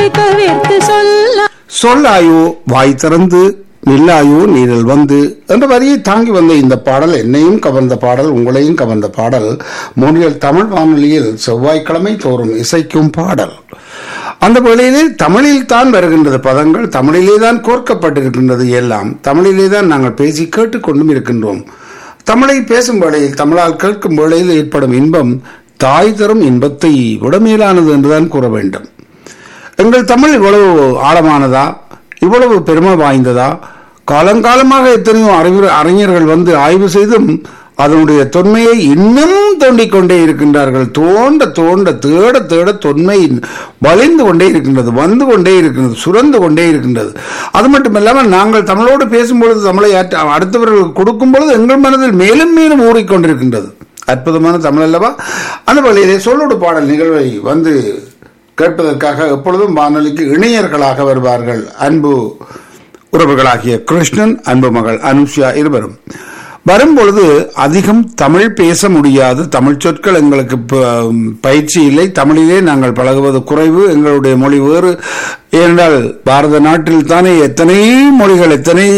தவிர்த்து சொல்ல சொல்லாயோ வாய் திறந்து நில்லாயோ நீரில் வந்து என்ற வரியை தாங்கி வந்த இந்த பாடல் என்னையும் கவர்ந்த பாடல் உங்களையும் கவர்ந்த பாடல் மொழியில் தமிழ் வானொலியில் செவ்வாய்க்கிழமை தோறும் இசைக்கும் பாடல் அந்த வேளையிலே தமிழில் தான் வருகின்றது பதங்கள் தமிழிலே தான் கோர்க்கப்பட்டிருக்கின்றது எல்லாம் தமிழிலே தான் நாங்கள் பேசி கேட்டுக்கொண்டும் இருக்கின்றோம் தமிழை பேசும் வேளையில் தமிழால் கேட்கும் வேளையில் ஏற்படும் இன்பம் தாய் தரும் இன்பத்தை விட மேலானது என்றுதான் கூற வேண்டும் எங்கள் தமிழ் இவ்வளவு ஆழமானதா இவ்வளவு பெருமை வாய்ந்ததா காலங்காலமாக எத்தனையோ அறிஞர் அறிஞர்கள் வந்து ஆய்வு செய்தும் அதனுடைய தொன்மையை இன்னும் தோண்டிக் கொண்டே இருக்கின்றார்கள் தோண்ட தோண்ட தேட தேட தொன்மை வளைந்து கொண்டே இருக்கின்றது வந்து கொண்டே இருக்கின்றது சுரந்து கொண்டே இருக்கின்றது அது மட்டுமில்லாமல் நாங்கள் தமிழோடு பேசும்பொழுது தமிழை ஆற்ற- அடுத்தவர்களுக்கு கொடுக்கும் பொழுது எங்கள் மனதில் மேலும் மேலும் ஊறிக்கொண்டிருக்கின்றது அற்புதமான தமிழ் அல்லவா அந்த வழியிலே சொல்லோடு பாடல் நிகழ்வை வந்து கேட்பதற்காக எப்பொழுதும் வானொலிக்கு இணையர்களாக வருவார்கள் அன்பு உறவுகளாகிய கிருஷ்ணன் அன்பு மகள் அனுஷ்யா இருவரும் வரும்பொழுது அதிகம் தமிழ் பேச முடியாது தமிழ் சொற்கள் எங்களுக்கு ப- பயிற்சி இல்லை தமிழிலே நாங்கள் பழகுவது குறைவு எங்களுடைய மொழி வேறு ஏனென்றால் பாரத நாட்டில் தானே எத்தனை மொழிகள் எத்தனை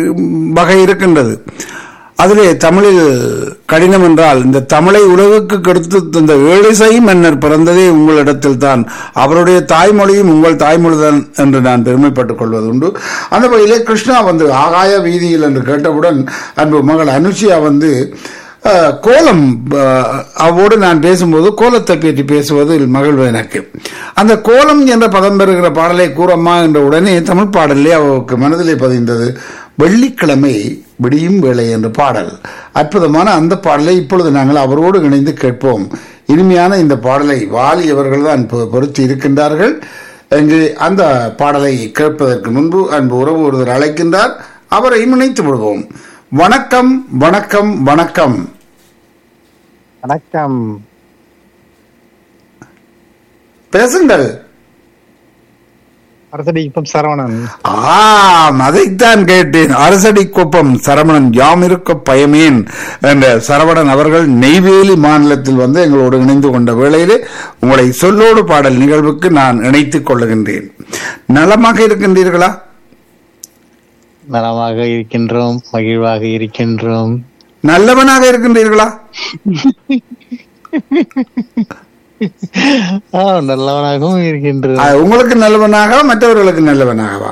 வகை இருக்கின்றது அதிலே தமிழில் கடினம் என்றால் இந்த தமிழை உலகுக்கு கெடுத்து தந்த ஏழிசை மன்னர் பிறந்ததே உங்களிடத்தில் தான் அவருடைய தாய்மொழியும் உங்கள் தாய்மொழிதான் என்று நான் பெருமைப்பட்டுக் கொள்வது உண்டு அந்த வகையிலே கிருஷ்ணா வந்து ஆகாய வீதியில் என்று கேட்டவுடன் அன்பு மகள் அனுஷியா வந்து அஹ், கோலம் அஹ், அவோடு நான் பேசும்போது கோலத்தை பற்றி பேசுவதில் மகிழ்வு எனக்கு அந்த கோலம் என்ற பதம் பெறுகிற பாடலை கூறம்மா என்ற உடனே தமிழ் பாடலே அவருக்கு மனதிலே பதிந்தது வெள்ளிக்கிழமை விடியும் வேளை என்ற பாடல் அற்புதமான அந்த பாடலை இப்பொழுது நாங்கள் அவரோடு இணைந்து கேட்போம் இனிமையான இந்த பாடலை வாலி அவர்கள் தான் பொருத்தி இருக்கின்றார்கள் இங்கு அந்த பாடலை கேட்பதற்கு முன்பு அன்பு உறவு ஒருவர் அழைக்கின்றார் அவரை இணைத்து விடுவோம் வணக்கம் வணக்கம் வணக்கம் வணக்கம் பேசுங்கள் அரசடிக்குப்பம் சரவணன் ஆம் அதைத்தான் கேட்டேன் அரசடி குப்பம் சரவணன் யாம் இருக்க பயமேன் என்ற சரவணன் அவர்கள் நெய்வேலி மாநிலத்தில் வந்து எங்களோடு இணைந்து கொண்ட வேளையிலே உங்களை சொல்லோடு பாடல் நிகழ்வுக்கு நான் இணைத்துக் கொள்ளுகின்றேன் நலமாக இருக்கின்றீர்களா நலமாக இருக்கின்றோம் மகிழ்வாக இருக்கின்றோம் நல்லவனாக இருக்கின்றீர்களா ஆ, நல்லவனாகவும் இருக்கின்றோம் அஹ், உங்களுக்கு நல்லவனாக மற்றவர்களுக்கு நல்லவனாகவா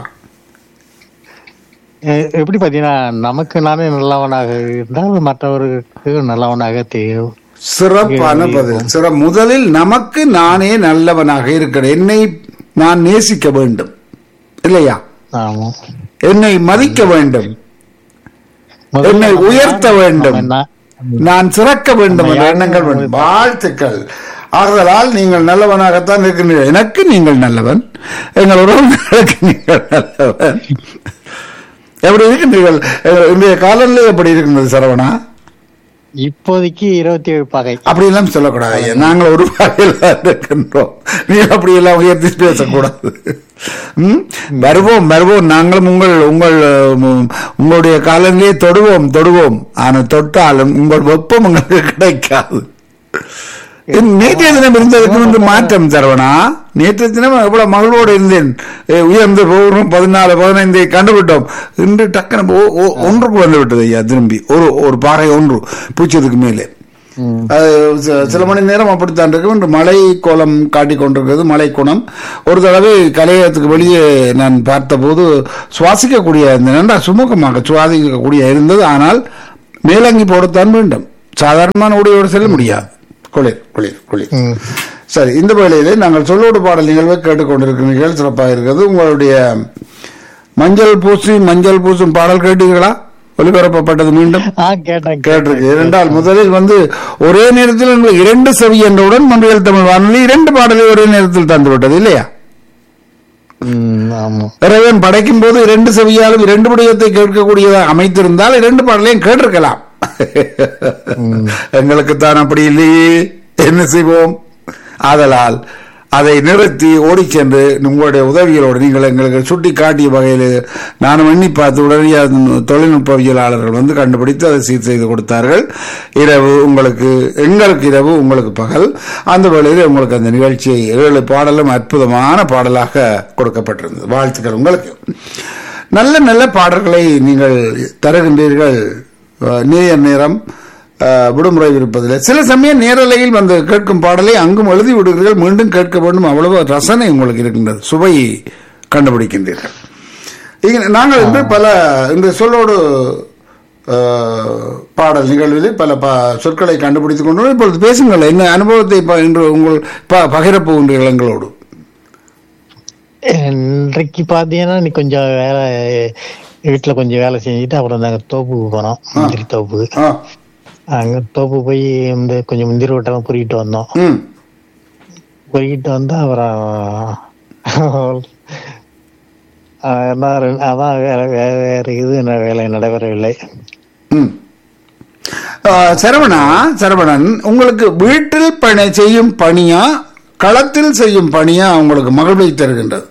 எ- எப்படி பாத்தீங்கன்னா நமக்கு நானே நல்லவனாக இருந்தால் மற்றவர்களுக்கு நல்லவனாக தெரியும் சிறப்பான பதில் சிற முதலில் நமக்கு நானே நல்லவனாக இருக்கிறேன் என்னை நான் நேசிக்க வேண்டும் இல்லையா ஆமா என்னை மதிக்க வேண்டும் முதல்ல என்னை நம்ம உயர்த்த யார்? வேண்டும் நம்ம என்ன? நான் சிறக்க வேண்டும் என்ற எண்ணங்கள் வேண்டும் வாழ்த்துக்கள் ஆதலால் நீங்கள் நல்லவனாகத்தான் இருக்கின்றீர்கள் எனக்கு நீங்கள் நல்லவன் எங்கள் உறவுகளுக்கு நீங்கள் நல்லவன் எப்படி இருக்கின்றீர்கள் எங்கள் இன்றைய காலநிலை எப்படி இருக்கின்றது சரவணா இப்போதைக்கு இருபத்தி ஏழு பகை அப்படி எல்லாம் சொல்லக்கூடாது ஐயா. நாங்கள் ஒரு வகையில் தான் இருக்கின்றோம் நீ அப்படி எல்லாம் உயர்த்தி பேசக்கூடாது ம்? வருவோம் வருவோம் நாங்களும் உங்கள் உங்கள் உம், உங்களுடைய காலங்களிலே தொடுவோம் தொடுவோம் ஆனால் தொட்டாலும் உங்கள் வெப்பம் உங்களுக்கு கிடைக்காது நேற்றைய தினம் இருந்ததுக்கு வந்து மாற்றம் தருவனா நேற்றைய தினம் எவ்வளவு மகளோடு இருந்தேன் ஏ, உயர்ந்த பௌர்ணம் பதினாலு பதினைந்தை கண்டுவிட்டோம் இன்று டக்குனு ஒ- ஒ- ஒன்றுக்கு வந்து விட்டது ஐயா திரும்பி ஒரு ஒரு பாறை ஒன்று பூச்சதுக்கு மேலே அது ச- சில மணி நேரம் அப்படித்தான் இருக்கும் இன்று மழை கோலம் காட்டிக் கொண்டிருக்கிறது மழை குணம் ஒரு தடவை கலையகத்துக்கு வெளியே நான் பார்த்தபோது சுவாசிக்கக்கூடிய இந்த நன்றா சுமூகமாக சுவாசிக்கக்கூடிய இருந்தது ஆனால் மேலங்கி போடத்தான் வேண்டும் சாதாரணமான உடையோடு செல்ல முடியாது குளிர் குளிர் குளிர் ம். சரி இந்த வேளையிலே நாங்கள் சொல்லோடு பாடல் நிகழ்வை கேட்டுக்கொண்டிருக்கிறீர்கள் சிறப்பாக இருக்கிறது உங்களுடைய மஞ்சள் பூசி மஞ்சள் பூசும் பாடல் கேட்டீர்களா ஒலிபரப்பப்பட்டது மீண்டும் ஆ கேட்டேன் கேட்டிருக்கு இரண்டால் முதலில் வந்து ஒரே நேரத்தில் உங்களுக்கு இரண்டு செவி என்றவுடன் மொழியல் தமிழ் வானொலி இரண்டு பாடலை ஒரே நேரத்தில் தந்து விட்டது இல்லையா ம், ஆமா இறைவன் படைக்கும் போது இரண்டு செவியாலும் இரண்டு விடயத்தை கேட்கக்கூடியதாக அமைத்திருந்தால் இரண்டு பாடலையும் கேட்டிருக்கலாம் எங்களுக்கு தான் அப்படி இல்லையே என்ன செய்வோம் ஆதலால் அதை நிறுத்தி ஓடிச் சென்று உங்களுடைய உதவிகளோடு நீங்கள் எங்களுக்கு சுட்டி காட்டிய வகையில் நானும் எண்ணி பார்த்து உடனடியாக தொழில்நுட்பவியலாளர்கள் வந்து கண்டுபிடித்து அதை சீர் செய்து கொடுத்தார்கள் இரவு உங்களுக்கு எங்களுக்கு இரவு உங்களுக்கு பகல் அந்த வேளையில் உங்களுக்கு அந்த நிகழ்ச்சியை ஏழு பாடலும் அற்புதமான பாடலாக கொடுக்கப்பட்டிருந்தது வாழ்த்துக்கள் உங்களுக்கு நல்ல நல்ல பாடல்களை நீங்கள் தருகின்றீர்கள் அஹ், நேயர் நேரம் அஹ், விடுமுறை இருப்பதில் சில சமயம் நேரலையில் வந்து கேட்கும் பாடலை அங்கும் எழுதி விடுகிறீர்கள் மீண்டும் கேட்க வேண்டும் அவ்வளவு ரசனை உங்களுக்கு இருக்கின்றது சுவை கண்டுபிடிக்கின்றீர்கள் இங்க நாங்கள் இன்று பல இந்த சொல்லோடு அஹ், பாடல் நிகழ்வில் பல ப சொற்களை கண்டுபிடித்துக் கொண்டு இப்பொழுது பேசுங்கள் என்ன அனுபவத்தை ப- இன்று உங்கள் ப- பகிரப் போகின்றீர்கள் எங்களோடு இன்றைக்கு பாத்தீங்கன்னா நீ கொஞ்சம் வேலை வீட்டுல கொஞ்சம் வேலை செஞ்சுட்டு அப்புறம் நாங்க தோப்புக்கு போனோம் முந்திரி தோப்புக்கு ஆ அங்க தோப்பு போய் வந்து கொஞ்சம் முந்திரி வட்டெல்லாம் பொறிக்கிட்டு வந்தோம் ம் பொறிக்கிட்டு வந்து அப்புறம் ஆஹ் அதான் ரெ- அதான் வேற வேற வேற இது என்ன வேலை நடைபெறவில்லை ம். ஆ, சரவணா சரவணன் உங்களுக்கு வீட்டில் பணி செய்யும் பணியா களத்தில் செய்யும் பணியா உங்களுக்கு மகிழ்வை தருகின்றது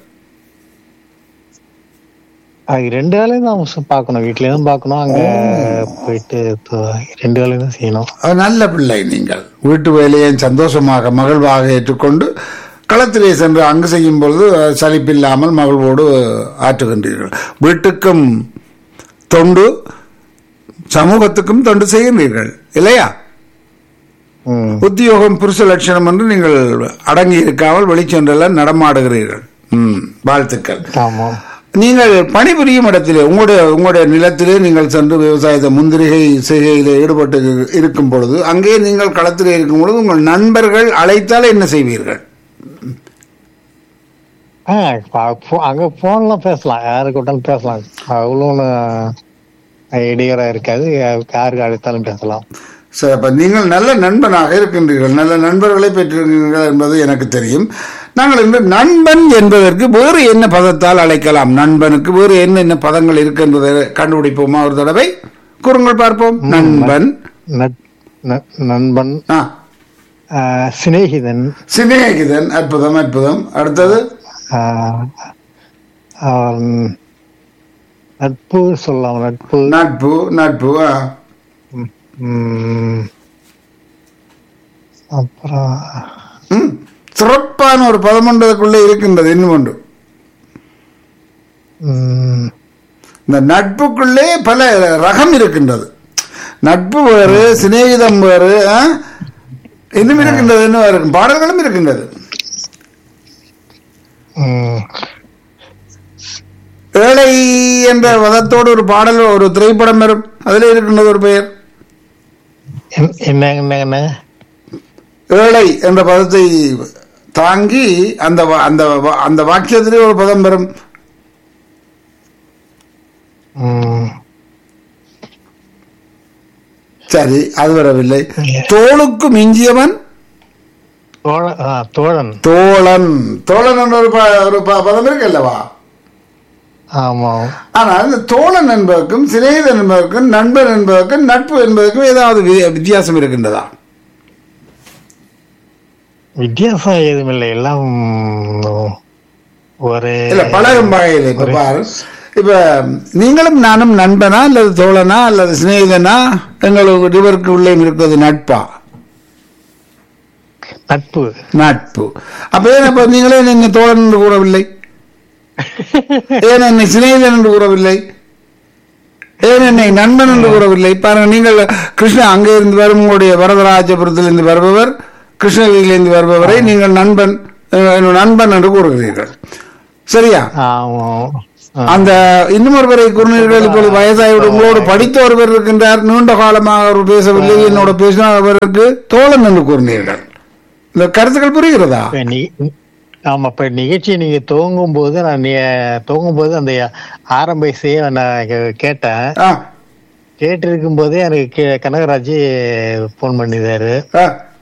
அது ரெண்டு வேலையும் தான் சு- பார்க்கணும் வீட்லயும் பார்க்கணும் அங்க போயிட்டு தோ- ரெண்டு வேலையும் தான் செய்யணும் அது நல்ல பிள்ளை நீங்கள் வீட்டு வேலையை சந்தோஷமாக மகிழ்வாக ஏற்றுக்கொண்டு களத்திலே சென்று அங்கு செய்யும் பொழுது அஹ், சலிப்பில்லாமல் மகிழ்வோடு ஆற்றுகின்றீர்கள் வீட்டுக்கும் தொண்டு சமூகத்துக்கும் தொண்டு செய்கின்றீர்கள் இல்லையா ம். உத்தியோகம் புருஷ லட்சணம் என்று நீங்கள் அடங்கி இருக்காமல் வெளிச்சென்றெல்லாம் நடமாடுகிறீர்கள் ம் வாழ்த்துக்கள் ஆமா நீங்கள் பணிபுரியும் இடத்திலே உங்களுடைய உங்களுடைய நிலத்திலே நீங்கள் சென்று விவசாயத்தை முந்திரிகை செய்கையில் ஈடுபட்டு இருக்கும் பொழுது அங்கே நீங்கள் களத்திலே இருக்கும் பொழுது உங்கள் நண்பர்கள் அழைத்தால் என்ன செய்வீர்கள் ஆ, ப- போ- அங்க போன்லாம் பேசலாம் யாருக்கு விட்டாலும் பேசலாம் அவ்வளோ இடையூறா இருக்காது யாருக்கு அழைத்தாலும் பேசலாம் சரி அப்ப நீங்கள் நல்ல நண்பனாக இருக்கின்றீர்கள் நல்ல நண்பர்களை பெற்றிருக்கிறீர்கள் என்பது எனக்கு தெரியும் நாங்கள் இன்று நண்பன் என்பதற்கு வேறு என்ன பதத்தால் அழைக்கலாம் நண்பனுக்கு வேறு என்னென்ன பதங்கள் இருக்கு என்பதை கண்டுபிடிப்போமா ஒரு தடவை கூறுங்கள் பார்ப்போம் நண்பன் நட்- ந- நண்பன் ஆ ஆ, சிநேகிதன் சிநேகிதன் அற்புதம் அற்புதம் அடுத்தது ஆ, ஆம், நட்பு சொல்லலாம் நட்பு நட்பு நட்பு ஆ. ம், அப்புறம் ம். சிறப்பான ஒரு பதமண்டதுக்குள்ளே இருக்கின்றது இன்னும் ஒன்று ம், இந்த நட்புக்குள்ளே பல ரகம் இருக்கின்றது நட்பு வேறு சிநேகிதம் வேறு ஆ? இன்னும் இருக்கின்றது இன்னும் இருக்கும் பாடல்களும் இருக்கின்றது ம், ஏழை என்ற பதத்தோடு ஒரு பாடல் ஒரு திரைப்படம் வரும் அதில் இருக்கின்றது ஒரு பெயர் என்- என்ன என்ன என்ன ஏழை என்ற பதத்தை தாங்கி அந்த வா- அந்த வா- அந்த வாக்கியத்திலே ஒரு பதம் வரும் ம், சரி அது வரவில்லை தோளுக்கு மிஞ்சியவன் தோழன் ஆ, தோழன் தோழன் தோழன் என்ற ஒரு ப- ஒரு ப- பதம் இருக்கு அல்லவா ஆமா ஆனால் இந்த தோழன் என்பதற்கும் சிநேகிதன் என்பதற்கும் நண்பன் என்பதற்கும் நட்பு என்பதற்கும் ஏதாவது வி- வித்தியாசம் இருக்கின்றதா வித்தியாசம் ஏதும் இல்லை எல்லாம் ஒரு இல்ல பழகும் வகையில் இப்ப பாரு இப்ப நீங்களும் நானும் நண்பனா அல்லது தோழனா அல்லது சிநேகிதனா எங்களுக்கு இருவருக்கு உள்ளே இருக்கிறது நட்பா நட்பு நட்பு அப்ப ஏன் அப்ப நீங்களே என்ன தோழன் என்று கூறவில்லை ஏன் என்னை சிநேகிதன் என்று கூறவில்லை ஏன் என்னை நண்பன் என்று கூறவில்லை பாருங்க நீங்கள் கிருஷ்ணா அங்கே இருந்து வரும் உங்களுடைய வரதராஜபுரத்திலிருந்து வருபவர் கிருஷ்ணகிரியிலிருந்து வருபவரை நீங்கள் நண்பன் அஹ், என்னுடைய நண்பன் என்று கூறுகிறீர்கள் சரியா ஆமா ஆ, அந்த இன்னும் ஒருவரை கூறினீர்கள் இப்பொழுது வயசாகிவிடும் உங்களோடு படித்த ஒருவர் இருக்கின்றார் நீண்ட காலமாக அவர் பேசவில்லை என்னோட பேசினார் அவருக்கு தோழன் என்று கூறினீர்கள் இந்த கருத்துக்கள் புரிகிறதா இப்ப நீ- ஆமா இப்ப நிகழ்ச்சி நீங்க துவங்கும் போது நான் நீ- துவங்கும் போது அந்த ஆரம்ப இசையை நான் கே- கேட்டேன் ஆ கேட்டு இருக்கும் போதே எனக்கு கே- கனகராஜ் போன் பண்ணிதாரு ஆ